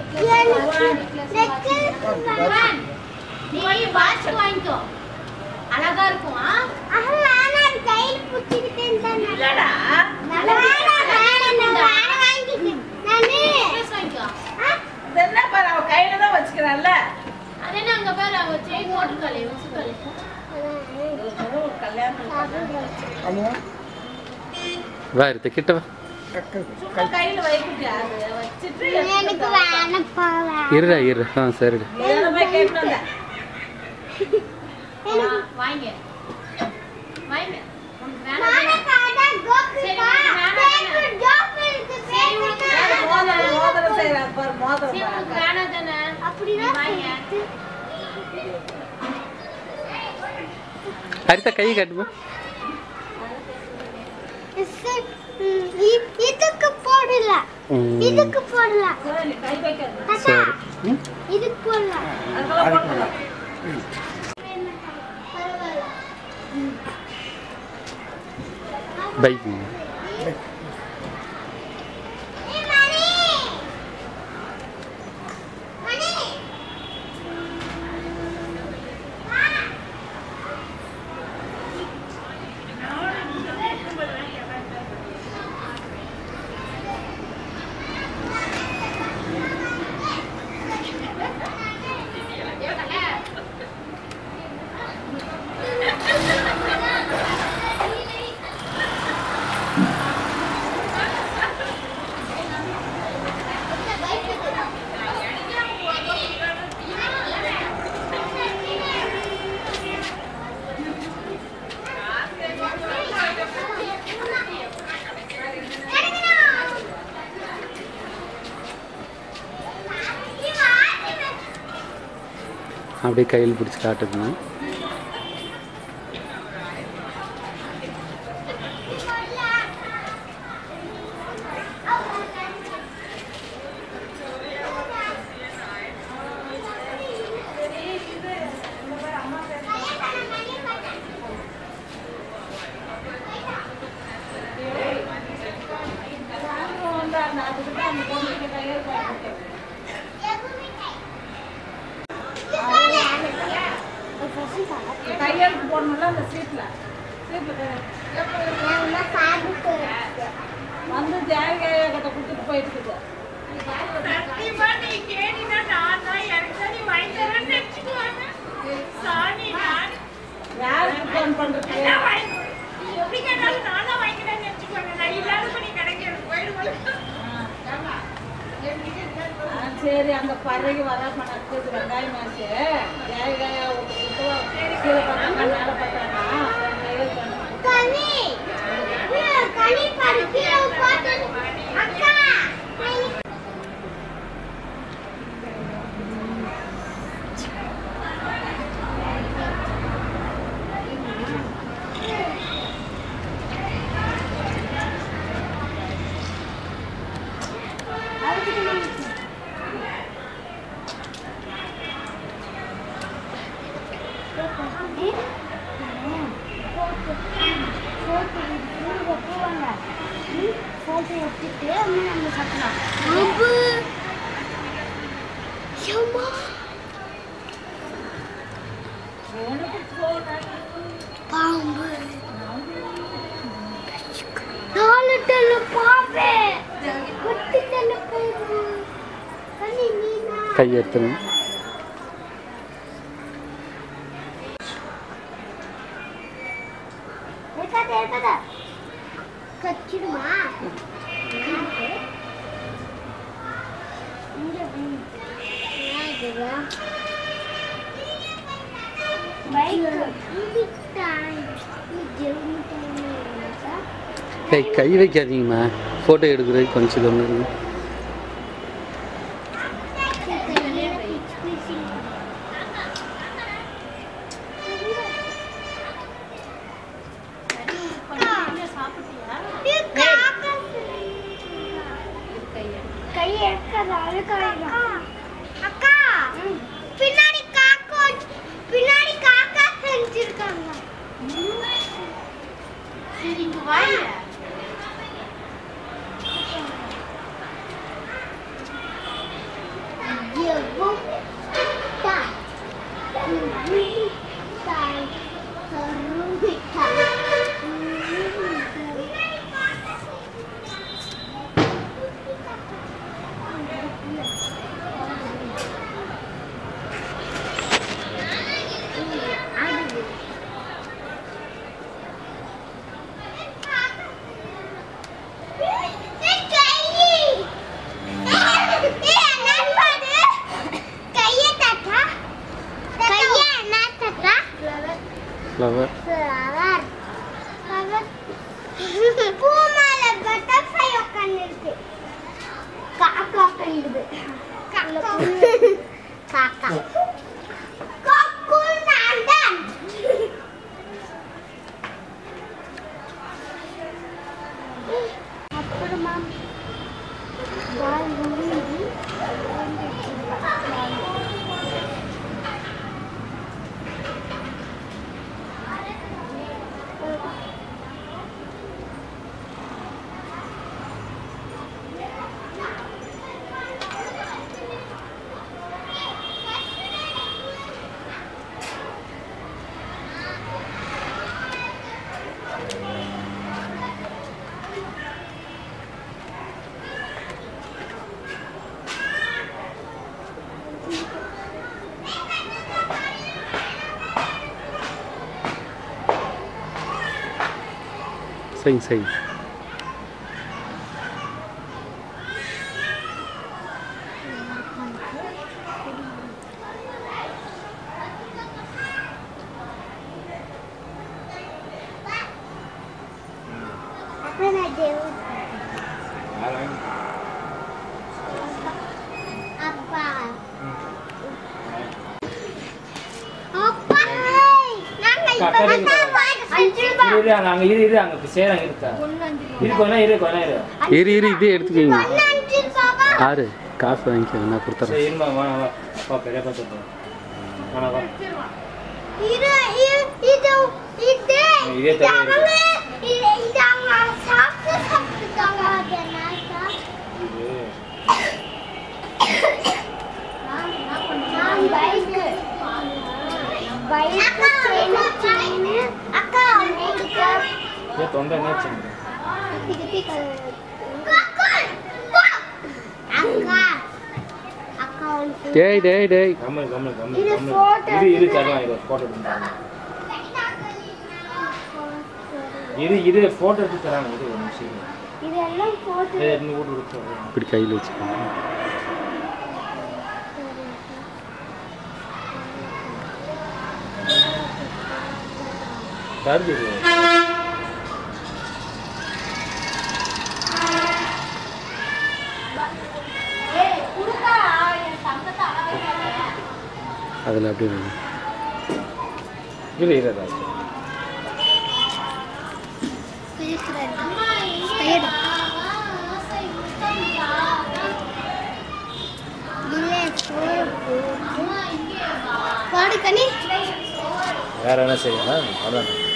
நீ வாட்ச் வாங்கிக்கோ அழகா இருக்கும் ஆ? இல்லடா necklace வாங்கிக்கோ இது என்ன பாரு அவ கையில தான் வச்சுக்கிறான்ல அது என்ன அங்க பாரு அவ செயின் போட்டுக்காளே வச்சுக்காளே ஒரு கல்யாணம் அம்மா வா இருத்த கிட்ட வா சும்மா கையில வைக்கிட்டு அது வச்சுட்டு எனக்கு வேணப்பா இருடா இரு ஆ சரிடா இதெல்லாம் போய் கேட்டு வந்தேன் வாங்க வாங்க உனக்கு வேணாம் மோதிரம் மோதிரம் செய்யறாங்க பாரு மோதிரம் சரி, உனக்கு பாரு. வேணாம் தானே அப்படிதான் வாங்க ஹரிதா கை காட்டுமா இதுக்கு போடல ம், இதுக்கு போடல சரி, கை வைக்காத சரி ம், இதுக்கு போடல அதுக்கெல்லாம் போட்டுக்கலாம் பரவாயில்ல பைக் ஏய், மணி! மணி! வா. அப்படியே கையில் பிடிச்சி காட்டுதுங்க கையெழுத்து போடணும்ல அந்த சீட்ல சீட்ல வந்து தேவையா கிட்ட கொடுத்துட்டு போயிட்டு இருக்குது யாருக்கு ஃபோன் பண்றது ஆ, சரி அந்த பறவைக்கு வராம நடக்குது வெங்காயம் மாசு தேவையா கீழே பார்த்தாங்க மேலே பார்த்தாங்க கையெழுத்து பண்ணணும். கனி கனி பறிக்கிற போட்டு அக்கா போட்டோ எடுத்துட்டு அம்மா நம்ம சாப்பிடலாம் அம்பு அம்மா பாம்பு நாலு டன்னு பாம்பு குட்டி டன்னு பாம்பு கனி நீனா கை எடுத்துருங்க எடுக்காத எடுக்காத கச்சிடுமா இங்க ம். ஏன் இதுவா? பைக் மிட்டாய் இது ஜெல் மிட்டாய் இருக்கா? ஏய் கை வைக்காதீங்கம்மா ஃபோட்டோ எடுக்கிறதுக்கு கொஞ்சம் தூரம் இருங்க கை எடுக்காத அழுக்காயிடும் அக்கா பின்னாடி காக்கா பின்னாடி காக்கா செஞ்சிருக்காங்க சரி இங்க வாங்க ஃப்ளவர் Flower. Flower. பூ மேல butterfly உட்கார்ந்திருக்கு. காக்கா உட்கார்ந்திருக்கு. காக்கா. கொக்கு நான்தான். அப்புறமா பால் விழுந்து செய்யுங்க செய்யுங்க அப்புறம் நான் தேவ அப்பா அப்பா நாங்க அக்கா, இப்ப அக்கா, தான் அஞ்சு ரூபாய் இரு அங்க அங்க இரு இரு அங்க சேரம் இருக்கா இரு கொஞ்ச நேரம் இரு கொஞ்ச நேரம் இரு இரு இரு இதே எடுத்துக்கோங்க ஒன்னு அஞ்சு ரூபாவா ஆறு காசு வாங்கிக்க நான் கொடுத்துறேன் சரி இருமா வா வா வா பெரிய பார்த்து வா வா இது இது இது இது இதே இது தவிர அவங்க இது இது அவங்க சாப்பிட்டு சாப்பிட்டுட்டாங்க அது என்ன இது நான் பைக்கு பைக்கு செயின் அக்கா உங்களுக்கு ஏன் தொண்டை என்னாச்சு அக்கா அக்கா உனக்கு டேய் டேய் டேய் கம்மல் கம்மல் கம்மல் இது கம்மல் photo இரு இரு தரலாம் இரு ஃபோட்டோ எடுத்து இரு இரு ஃபோட்டோ எடுத்து தராங்க இது ஒரு நிமிஷம் இரு. இதெல்லாம் போட்டு ஏய், எடுத்து போட்டு கொடுத்து இப்படி கையில் வச்சுக்கோங்க தருது இது. அதில் அப்படியே வைங்க. இரு இரு ராஜ். பாடு கனி வேற என்ன செய்யலாம் அதான்